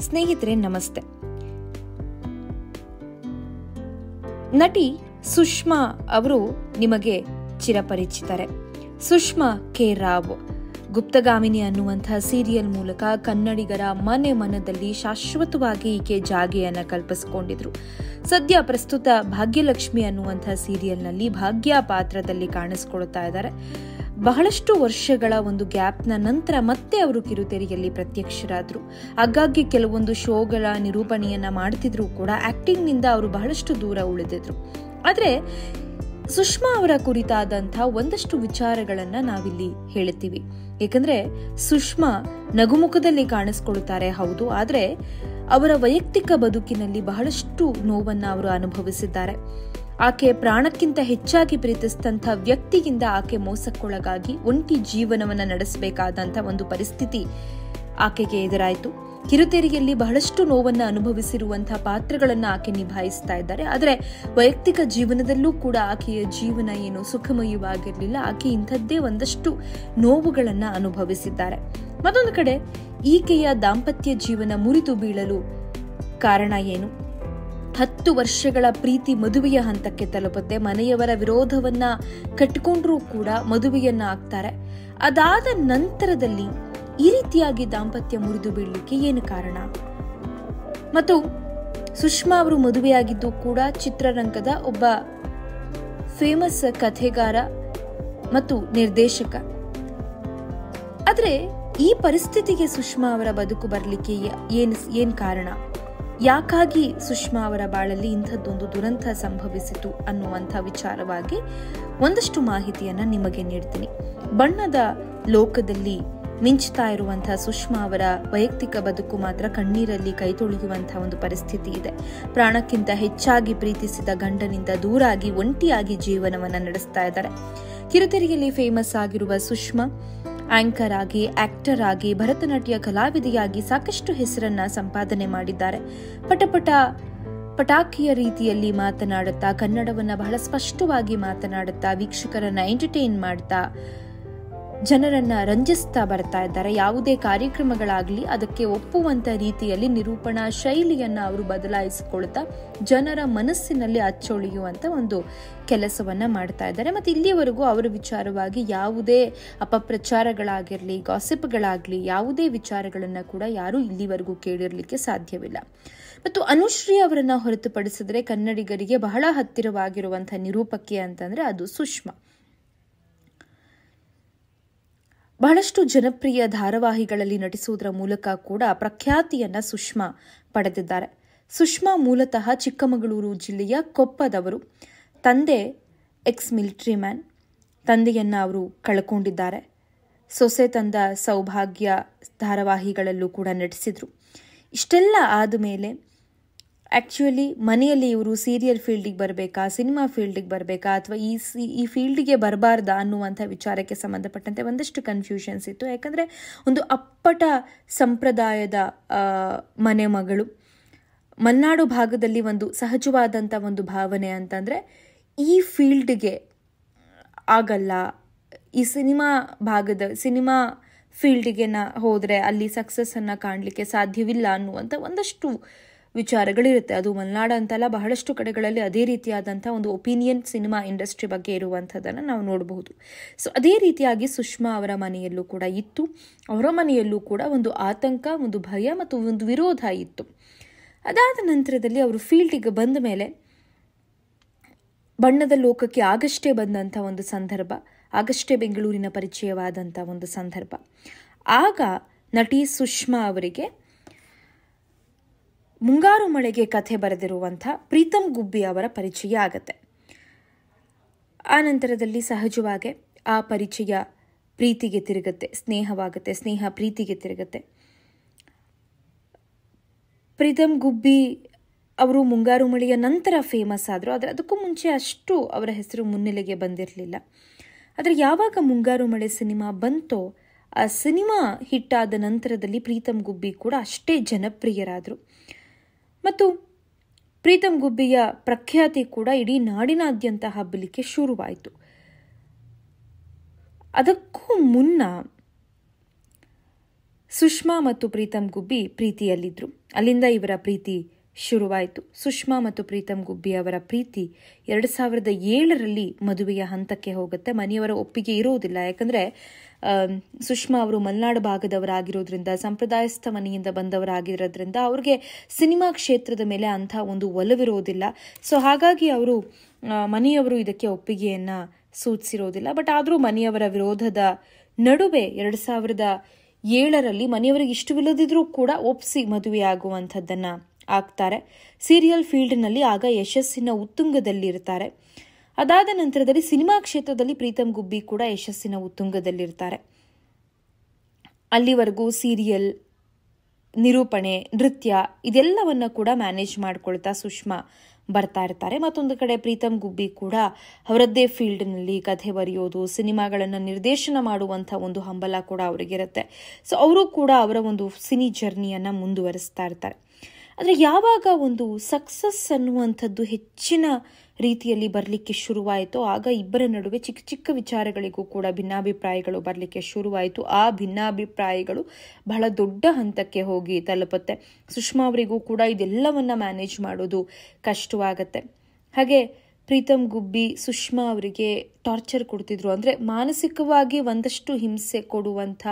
ಸ್ನೇಹಿತರೆ ನಮಸ್ತೆ ನಟಿ ಸುಷ್ಮಾ ಅವರು ನಿಮಗೆ ಚಿರಪರಿಚಿತರೆ ಸುಷ್ಮಾ ಕೆ ರಾವ್ ಗುಪ್ತಗಾಮಿನಿ ಅನ್ನುವಂತಹ ಸೀರಿಯಲ್ ಮೂಲಕ ಕನ್ನಡಿಗರ ಮನೆ ಮನದಲ್ಲಿ ಶಾಶ್ವತವಾಗಿ ಈಕೆ ಜಾಗೆಯನ್ನ ಕಲ್ಪಿಸಿಕೊಂಡಿದ್ರು ಸದ್ಯ ಪ್ರಸ್ತುತ ಭಾಗ್ಯಲಕ್ಷ್ಮಿ ಅನ್ನುವಂತಹ ಸೀರಿಯಲ್ನಲ್ಲಿ ಭಾಗ್ಯ ಪಾತ್ರದಲ್ಲಿ ಕಾಣಿಸ್ಕೊಳ್ತಾ ಇದ್ದಾರೆ ಬಹಳಷ್ಟು ವರ್ಷಗಳ ಒಂದು ಗ್ಯಾಪ್ನ ನಂತರ ಮತ್ತೆ ಅವರು ಕಿರುತೆರೆಯಲ್ಲಿ ಪ್ರತ್ಯಕ್ಷರಾದರು ಆಗಾಗ್ಗೆ ಕೆಲವೊಂದು ಶೋಗಳ ನಿರೂಪಣೆಯನ್ನ ಮಾಡ್ತಿದ್ರು ಕೂಡ ಆಕ್ಟಿಂಗ್ನಿಂದ ಅವರು ಬಹಳಷ್ಟು ದೂರ ಉಳಿದಿದ್ರು ಆದರೆ ಸುಷ್ಮಾ ಅವರ ಕುರಿತಾದಂತಹ ಒಂದಷ್ಟು ವಿಚಾರಗಳನ್ನ ನಾವಿಲ್ಲಿ ಹೇಳುತ್ತೀವಿ ಏಕೆಂದ್ರೆ ಸುಷ್ಮಾ ನಗುಮುಖದಲ್ಲಿ ಕಾಣಿಸ್ಕೊಳ್ತಾರೆ ಹೌದು ಆದ್ರೆ ಅವರ ವೈಯಕ್ತಿಕ ಬದುಕಿನಲ್ಲಿ ಬಹಳಷ್ಟು ನೋವನ್ನ ಅವರು ಅನುಭವಿಸಿದ್ದಾರೆ ಆಕೆ ಪ್ರಾಣಕ್ಕಿಂತ ಹೆಚ್ಚಾಗಿ ಪ್ರೀತಿಸಿದಂಥ ವ್ಯಕ್ತಿಯಿಂದ ಆಕೆ ಮೋಸಕ್ಕೊಳಗಾಗಿ ಒಂಟಿ ಜೀವನವನ್ನ ನಡೆಸಬೇಕಾದಂತ ಒಂದು ಪರಿಸ್ಥಿತಿ ಆಕೆಗೆ ಎದುರಾಯಿತು ಕಿರುತೆರೆಯಲ್ಲಿ ಬಹಳಷ್ಟು ನೋವನ್ನ ಅನುಭವಿಸಿರುವಂತಹ ಪಾತ್ರಗಳನ್ನ ಆಕೆ ನಿಭಾಯಿಸ್ತಾ ಇದ್ದಾರೆ ಆದರೆ ವೈಯಕ್ತಿಕ ಜೀವನದಲ್ಲೂ ಕೂಡ ಆಕೆಯ ಜೀವನ ಏನು ಸುಖಮಯವಾಗಿರಲಿಲ್ಲ ಆಕೆ ಇಂಥದ್ದೇ ಒಂದಷ್ಟು ನೋವುಗಳನ್ನ ಅನುಭವಿಸಿದ್ದಾರೆ ಮತ್ತೊಂದು ಕಡೆ ಈಕೆಯ ದಾಂಪತ್ಯ ಜೀವನ ಮುರಿದು ಬೀಳಲು ಕಾರಣ ಏನು ಹತ್ತು ವರ್ಷಗಳ ಪ್ರೀತಿ ಮದುವೆಯ ಹಂತಕ್ಕೆ ತಲುಪುತ್ತೆ ಮನೆಯವರ ವಿರೋಧವನ್ನ ಕಟ್ಟಿಕೊಂಡ್ರೂ ಕೂಡ ಮದುವೆಯನ್ನ ಆಗ್ತಾರೆ ಅದಾದ ನಂತರದಲ್ಲಿ ಈ ರೀತಿಯಾಗಿ ದಾಂಪತ್ಯ ಮುರಿದು ಬೀಳಲಿಕ್ಕೆ ಏನು ಕಾರಣ ಮತ್ತು ಸುಷ್ಮಾ ಅವರು ಮದುವೆಯಾಗಿದ್ದು ಕೂಡ ಚಿತ್ರರಂಗದ ಒಬ್ಬ ಫೇಮಸ್ ಕಥೆಗಾರ ಮತ್ತು ನಿರ್ದೇಶಕ ಆದ್ರೆ ಈ ಪರಿಸ್ಥಿತಿಗೆ ಸುಷ್ಮಾ ಅವರ ಬದುಕು ಬರಲಿಕ್ಕೆ ಏನ್ ಏನ್ ಕಾರಣ ಯಾಕಾಗಿ ಸುಷ್ಮಾ ಅವರ ಬಾಳಲ್ಲಿ ಇಂಥದ್ದೊಂದು ದುರಂತ ಸಂಭವಿಸಿತು ಅನ್ನುವಂಥ ವಿಚಾರವಾಗಿ ಒಂದಷ್ಟು ಮಾಹಿತಿಯನ್ನ ನಿಮಗೆ ನೀಡ್ತೀನಿ ಬಣ್ಣದ ಲೋಕದಲ್ಲಿ ಮಿಂಚ್ತಾ ಇರುವಂತಹ ಸುಷ್ಮಾ ಅವರ ವೈಯಕ್ತಿಕ ಬದುಕು ಮಾತ್ರ ಕಣ್ಣೀರಲ್ಲಿ ಕೈ ತೊಳೆಯುವಂತಹ ಒಂದು ಪರಿಸ್ಥಿತಿ ಇದೆ ಪ್ರಾಣಕ್ಕಿಂತ ಹೆಚ್ಚಾಗಿ ಪ್ರೀತಿಸಿದ ಗಂಡನಿಂದ ದೂರಾಗಿ ಒಂಟಿಯಾಗಿ ಜೀವನವನ್ನ ನಡೆಸ್ತಾ ಇದ್ದಾರೆ ಕಿರುತೆರೆಯಲ್ಲಿ ಫೇಮಸ್ ಆಗಿರುವ ಸುಷ್ಮಾ ಆಂಕರ್ ಆಗಿ ಆಕ್ಟರ್ ಆಗಿ ಭರತನಾಟ್ಯ ಕಲಾವಿದೆಯಾಗಿ ಸಾಕಷ್ಟು ಹೆಸರನ್ನ ಸಂಪಾದನೆ ಮಾಡಿದ್ದಾರೆ ಪಟಪಟ ಪಟಾಕಿಯ ರೀತಿಯಲ್ಲಿ ಮಾತನಾಡುತ್ತಾ ಕನ್ನಡವನ್ನ ಬಹಳ ಸ್ಪಷ್ಟವಾಗಿ ಮಾತನಾಡುತ್ತಾ ವೀಕ್ಷಕರನ್ನ ಎಂಟರ್ಟೈನ್ ಮಾಡ್ತಾ ಜನರನ್ನ ರಂಜಿಸ್ತಾ ಬರ್ತಾ ಇದ್ದಾರೆ ಯಾವುದೇ ಕಾರ್ಯಕ್ರಮಗಳಾಗ್ಲಿ ಅದಕ್ಕೆ ಒಪ್ಪುವಂತ ರೀತಿಯಲ್ಲಿ ನಿರೂಪಣಾ ಶೈಲಿಯನ್ನ ಅವರು ಬದಲಾಯಿಸಿಕೊಳ್ತಾ ಜನರ ಮನಸ್ಸಿನಲ್ಲಿ ಅಚ್ಚೊಳಿಯುವಂತ ಒಂದು ಕೆಲಸವನ್ನ ಮಾಡ್ತಾ ಇದ್ದಾರೆ ಮತ್ತೆ ಇಲ್ಲಿಯವರೆಗೂ ಅವರ ವಿಚಾರವಾಗಿ ಯಾವುದೇ ಅಪಪ್ರಚಾರಗಳಾಗಿರ್ಲಿ ಗಾಸಿಪ್ಗಳಾಗ್ಲಿ ಯಾವುದೇ ವಿಚಾರಗಳನ್ನ ಕೂಡ ಯಾರು ಇಲ್ಲಿವರೆಗೂ ಕೇಳಿರ್ಲಿಕ್ಕೆ ಸಾಧ್ಯವಿಲ್ಲ ಮತ್ತು ಅನುಶ್ರೀ ಅವರನ್ನ ಹೊರತುಪಡಿಸಿದ್ರೆ ಕನ್ನಡಿಗರಿಗೆ ಬಹಳ ಹತ್ತಿರವಾಗಿರುವಂತಹ ನಿರೂಪಕಿ ಅಂತಂದ್ರೆ ಅದು ಸುಷ್ಮಾ ಬಹಳಷ್ಟು ಜನಪ್ರಿಯ ಧಾರಾವಾಹಿಗಳಲ್ಲಿ ನಟಿಸುವುದರ ಮೂಲಕ ಕೂಡ ಪ್ರಖ್ಯಾತಿಯನ್ನ ಸುಷ್ಮಾ ಪಡೆದಿದ್ದಾರೆ ಸುಷ್ಮಾ ಮೂಲತಃ ಚಿಕ್ಕಮಗಳೂರು ಜಿಲ್ಲೆಯ ಕೊಪ್ಪದವರು ತಂದೆ ಎಕ್ಸ್ ಮಿಲಿಟರಿ ಮ್ಯಾನ್ ತಂದೆಯನ್ನ ಅವರು ಕಳ್ಕೊಂಡಿದ್ದಾರೆ ಸೊಸೆ ತಂದ ಸೌಭಾಗ್ಯ ಧಾರಾವಾಹಿಗಳಲ್ಲೂ ಕೂಡ ನಟಿಸಿದ್ರು ಇಷ್ಟೆಲ್ಲ ಆದಮೇಲೆ ಆ್ಯಕ್ಚುಲಿ ಮನೆಯಲ್ಲಿ ಇವರು ಸೀರಿಯಲ್ ಫೀಲ್ಡಿಗೆ ಬರಬೇಕಾ ಸಿನಿಮಾ ಫೀಲ್ಡಿಗೆ ಬರಬೇಕಾ ಅಥವಾ ಈ ಸಿ ಈ ಫೀಲ್ಡಿಗೆ ಬರಬಾರ್ದಾ ಅನ್ನುವಂಥ ವಿಚಾರಕ್ಕೆ ಸಂಬಂಧಪಟ್ಟಂತೆ ಒಂದಷ್ಟು ಕನ್ಫ್ಯೂಷನ್ಸ್ ಇತ್ತು ಯಾಕಂದರೆ ಒಂದು ಅಪ್ಪಟ ಸಂಪ್ರದಾಯದ ಮನೆ ಮಗಳು ಮಲೆನಾಡು ಭಾಗದಲ್ಲಿ ಒಂದು ಸಹಜವಾದಂಥ ಒಂದು ಭಾವನೆ ಅಂತಂದರೆ ಈ ಫೀಲ್ಡ್ಗೆ ಆಗಲ್ಲ ಈ ಸಿನಿಮಾ ಭಾಗದ ಸಿನಿಮಾ ಫೀಲ್ಡಿಗೆ ನಾ ಹೋದರೆ ಅಲ್ಲಿ ಸಕ್ಸಸ್ಸನ್ನು ಕಾಣಲಿಕ್ಕೆ ಸಾಧ್ಯವಿಲ್ಲ ಅನ್ನುವಂಥ ಒಂದಷ್ಟು ವಿಚಾರಗಳಿರುತ್ತೆ ಅದು ಮಲೆನಾಡು ಅಂತಲ್ಲ ಬಹಳಷ್ಟು ಕಡೆಗಳಲ್ಲಿ ಅದೇ ರೀತಿಯಾದಂಥ ಒಂದು ಒಪಿನಿಯನ್ ಸಿನಿಮಾ ಇಂಡಸ್ಟ್ರಿ ಬಗ್ಗೆ ಇರುವಂಥದ್ದನ್ನು ನಾವು ನೋಡಬಹುದು ಸೊ ಅದೇ ರೀತಿಯಾಗಿ ಸುಷ್ಮಾ ಅವರ ಮನೆಯಲ್ಲೂ ಕೂಡ ಇತ್ತು ಅವರ ಮನೆಯಲ್ಲೂ ಕೂಡ ಒಂದು ಆತಂಕ ಒಂದು ಭಯ ಮತ್ತು ಒಂದು ವಿರೋಧ ಇತ್ತು ಅದಾದ ನಂತರದಲ್ಲಿ ಅವರು ಫೀಲ್ಡಿಗೆ ಬಂದ ಮೇಲೆ ಬಣ್ಣದ ಲೋಕಕ್ಕೆ ಆಗಷ್ಟೇ ಬಂದಂಥ ಒಂದು ಸಂದರ್ಭ ಆಗಷ್ಟೇ ಬೆಂಗಳೂರಿನ ಪರಿಚಯವಾದಂಥ ಒಂದು ಸಂದರ್ಭ ಆಗ ನಟಿ ಸುಷ್ಮಾ ಅವರಿಗೆ ಮುಂಗಾರು ಮಳೆಗೆ ಕಥೆ ಬರೆದಿರುವಂಥ ಪ್ರೀತಮ್ ಗುಬ್ಬಿ ಅವರ ಪರಿಚಯ ಆಗತ್ತೆ ಆ ನಂತರದಲ್ಲಿ ಸಹಜವಾಗಿ ಆ ಪರಿಚಯ ಪ್ರೀತಿಗೆ ತಿರುಗುತ್ತೆ ಸ್ನೇಹವಾಗುತ್ತೆ ಸ್ನೇಹ ಪ್ರೀತಿಗೆ ತಿರುಗುತ್ತೆ ಪ್ರೀತಮ್ ಗುಬ್ಬಿ ಅವರು ಮುಂಗಾರು ಮಳೆಯ ನಂತರ ಫೇಮಸ್ ಆದರು ಆದರೆ ಅದಕ್ಕೂ ಮುಂಚೆ ಅಷ್ಟು ಅವರ ಹೆಸರು ಮುನ್ನೆಲೆಗೆ ಬಂದಿರಲಿಲ್ಲ ಆದರೆ ಯಾವಾಗ ಮುಂಗಾರು ಮಳೆ ಸಿನಿಮಾ ಬಂತೋ ಆ ಸಿನಿಮಾ ಹಿಟ್ಟಾದ ನಂತರದಲ್ಲಿ ಪ್ರೀತಮ್ ಗುಬ್ಬಿ ಕೂಡ ಅಷ್ಟೇ ಜನಪ್ರಿಯರಾದರು ಮತ್ತು ಪ್ರೀತಮ್ ಗುಬ್ಬಿಯ ಪ್ರಖ್ಯಾತಿ ಕೂಡ ಇಡೀ ನಾಡಿನಾದ್ಯಂತ ಹಬ್ಬಲಿಕ್ಕೆ ಶುರುವಾಯಿತು ಅದಕ್ಕೂ ಮುನ್ನ ಸುಷ್ಮಾ ಮತ್ತು ಪ್ರೀತಮ್ ಗುಬ್ಬಿ ಪ್ರೀತಿಯಲ್ಲಿದ್ದರು ಅಲ್ಲಿಂದ ಇವರ ಪ್ರೀತಿ ಶುರುವಾಯಿತು ಸುಷ್ಮಾ ಮತ್ತು ಪ್ರೀತಮ್ ಗುಬ್ಬಿ ಅವರ ಪ್ರೀತಿ ಎರಡು ಸಾವಿರದ ಏಳರಲ್ಲಿ ಮದುವೆಯ ಹಂತಕ್ಕೆ ಹೋಗುತ್ತೆ ಮನೆಯವರ ಒಪ್ಪಿಗೆ ಇರೋದಿಲ್ಲ ಯಾಕಂದರೆ ಸುಷ್ಮಾ ಅವರು ಮಲೆನಾಡು ಭಾಗದವರಾಗಿರೋದ್ರಿಂದ ಸಂಪ್ರದಾಯಸ್ಥ ಮನೆಯಿಂದ ಬಂದವರಾಗಿರೋದ್ರಿಂದ ಅವ್ರಿಗೆ ಸಿನಿಮಾ ಕ್ಷೇತ್ರದ ಮೇಲೆ ಅಂಥ ಒಂದು ಒಲವಿರೋದಿಲ್ಲ ಸೊ ಹಾಗಾಗಿ ಅವರು ಮನೆಯವರು ಇದಕ್ಕೆ ಒಪ್ಪಿಗೆಯನ್ನು ಸೂಚಿಸಿರೋದಿಲ್ಲ ಬಟ್ ಆದರೂ ಮನೆಯವರ ವಿರೋಧದ ನಡುವೆ ಎರಡು ಸಾವಿರದ ಏಳರಲ್ಲಿ ಮನೆಯವರಿಗೆ ಇಷ್ಟವಿಲ್ಲದಿದ್ರೂ ಕೂಡ ಒಪ್ಸಿ ಮದುವೆಯಾಗುವಂಥದ್ದನ್ನು ಆಗ್ತಾರೆ ಸೀರಿಯಲ್ ಫೀಲ್ಡ್ನಲ್ಲಿ ಆಗ ಯಶಸ್ಸಿನ ಉತ್ತುಂಗದಲ್ಲಿರ್ತಾರೆ ಅದಾದ ನಂತರದಲ್ಲಿ ಸಿನಿಮಾ ಕ್ಷೇತ್ರದಲ್ಲಿ ಪ್ರೀತಮ್ ಗುಬ್ಬಿ ಕೂಡ ಯಶಸ್ಸಿನ ಉತ್ತುಂಗದಲ್ಲಿರ್ತಾರೆ ಅಲ್ಲಿವರೆಗೂ ಸೀರಿಯಲ್ ನಿರೂಪಣೆ ನೃತ್ಯ ಇದೆಲ್ಲವನ್ನ ಕೂಡ ಮ್ಯಾನೇಜ್ ಮಾಡ್ಕೊಳ್ತಾ ಸುಷ್ಮಾ ಬರ್ತಾ ಇರ್ತಾರೆ ಮತ್ತೊಂದು ಕಡೆ ಪ್ರೀತಮ್ ಗುಬ್ಬಿ ಕೂಡ ಅವರದ್ದೇ ಫೀಲ್ಡ್ನಲ್ಲಿ ಕಥೆ ಬರೆಯೋದು ಸಿನಿಮಾಗಳನ್ನು ನಿರ್ದೇಶನ ಮಾಡುವಂಥ ಒಂದು ಹಂಬಲ ಕೂಡ ಅವರಿಗಿರುತ್ತೆ ಸೊ ಅವರು ಕೂಡ ಅವರ ಒಂದು ಸಿನಿ ಜರ್ನಿಯನ್ನು ಮುಂದುವರಿಸ್ತಾ ಇರ್ತಾರೆ ಆದರೆ ಯಾವಾಗ ಒಂದು ಸಕ್ಸಸ್ ಅನ್ನುವಂಥದ್ದು ಹೆಚ್ಚಿನ ರೀತಿಯಲ್ಲಿ ಬರಲಿಕ್ಕೆ ಶುರುವಾಯಿತು ಆಗ ಇಬ್ಬರ ನಡುವೆ ಚಿಕ್ಕ ಚಿಕ್ಕ ವಿಚಾರಗಳಿಗೂ ಕೂಡ ಭಿನ್ನಾಭಿಪ್ರಾಯಗಳು ಬರಲಿಕ್ಕೆ ಶುರುವಾಯಿತು ಆ ಭಿನ್ನಾಭಿಪ್ರಾಯಗಳು ಬಹಳ ದೊಡ್ಡ ಹಂತಕ್ಕೆ ಹೋಗಿ ತಲುಪುತ್ತೆ ಸುಷ್ಮಾ ಅವರಿಗೂ ಕೂಡ ಇದೆಲ್ಲವನ್ನ ಮ್ಯಾನೇಜ್ ಮಾಡೋದು ಕಷ್ಟವಾಗತ್ತೆ ಹಾಗೆ ಪ್ರೀತಮ್ ಗುಬ್ಬಿ ಸುಷ್ಮಾ ಅವರಿಗೆ ಟಾರ್ಚರ್ ಕೊಡ್ತಿದ್ರು ಅಂದರೆ ಮಾನಸಿಕವಾಗಿ ಒಂದಷ್ಟು ಹಿಂಸೆ ಕೊಡುವಂಥ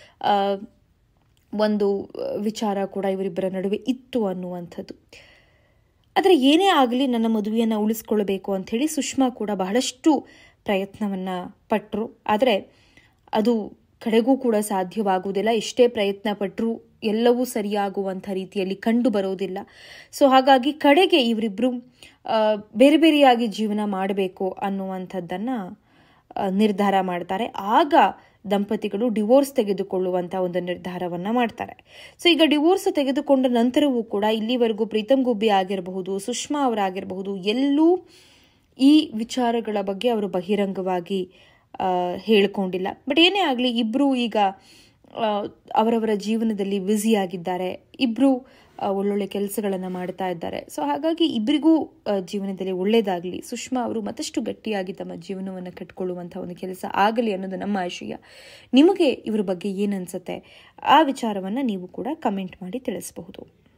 ಒಂದು ವಿಚಾರ ಕೂಡ ಇವರಿಬ್ಬರ ನಡುವೆ ಇತ್ತು ಅನ್ನುವಂಥದ್ದು ಆದರೆ ಏನೇ ಆಗಲಿ ನನ್ನ ಮದುವೆಯನ್ನು ಉಳಿಸ್ಕೊಳ್ಬೇಕು ಅಂಥೇಳಿ ಸುಷ್ಮಾ ಕೂಡ ಬಹಳಷ್ಟು ಪ್ರಯತ್ನವನ್ನು ಪಟ್ಟರು ಆದರೆ ಅದು ಕಡೆಗೂ ಕೂಡ ಸಾಧ್ಯವಾಗುವುದಿಲ್ಲ ಎಷ್ಟೇ ಪ್ರಯತ್ನ ಪಟ್ಟರೂ ಎಲ್ಲವೂ ಸರಿಯಾಗುವಂಥ ರೀತಿಯಲ್ಲಿ ಕಂಡು ಬರೋದಿಲ್ಲ ಸೊ ಹಾಗಾಗಿ ಕಡೆಗೆ ಇವರಿಬ್ಬರು ಬೇರೆ ಬೇರೆಯಾಗಿ ಜೀವನ ಮಾಡಬೇಕು ಅನ್ನುವಂಥದ್ದನ್ನು ನಿರ್ಧಾರ ಮಾಡ್ತಾರೆ ಆಗ ದಂಪತಿಗಳು ಡಿವೋರ್ಸ್ ತೆಗೆದುಕೊಳ್ಳುವಂಥ ಒಂದು ನಿರ್ಧಾರವನ್ನ ಮಾಡ್ತಾರೆ ಸೊ ಈಗ ಡಿವೋರ್ಸ್ ತೆಗೆದುಕೊಂಡ ನಂತರವೂ ಕೂಡ ಇಲ್ಲಿವರೆಗೂ ಪ್ರೀತಮ್ ಗುಬ್ಬಿ ಆಗಿರಬಹುದು ಸುಷ್ಮಾ ಅವರಾಗಿರಬಹುದು ಎಲ್ಲೂ ಈ ವಿಚಾರಗಳ ಬಗ್ಗೆ ಅವರು ಬಹಿರಂಗವಾಗಿ ಹೇಳ್ಕೊಂಡಿಲ್ಲ ಬಟ್ ಏನೇ ಆಗಲಿ ಇಬ್ಬರು ಈಗ ಅವರವರ ಜೀವನದಲ್ಲಿ ಬ್ಯುಸಿಯಾಗಿದ್ದಾರೆ ಇಬ್ಬರು ಒಳ್ಳೊಳ್ಳೆ ಕೆಲಸಗಳನ್ನು ಮಾಡ್ತಾ ಇದ್ದಾರೆ ಸೊ ಹಾಗಾಗಿ ಇಬ್ಬರಿಗೂ ಜೀವನದಲ್ಲಿ ಒಳ್ಳೆಯದಾಗಲಿ ಸುಷ್ಮಾ ಅವರು ಮತ್ತಷ್ಟು ಗಟ್ಟಿಯಾಗಿ ತಮ್ಮ ಜೀವನವನ್ನು ಕಟ್ಕೊಳ್ಳುವಂಥ ಒಂದು ಕೆಲಸ ಆಗಲಿ ಅನ್ನೋದು ನಮ್ಮ ಆಶಯ ನಿಮಗೆ ಇವರ ಬಗ್ಗೆ ಏನನ್ಸುತ್ತೆ ಆ ವಿಚಾರವನ್ನು ನೀವು ಕೂಡ ಕಮೆಂಟ್ ಮಾಡಿ ತಿಳಿಸಬಹುದು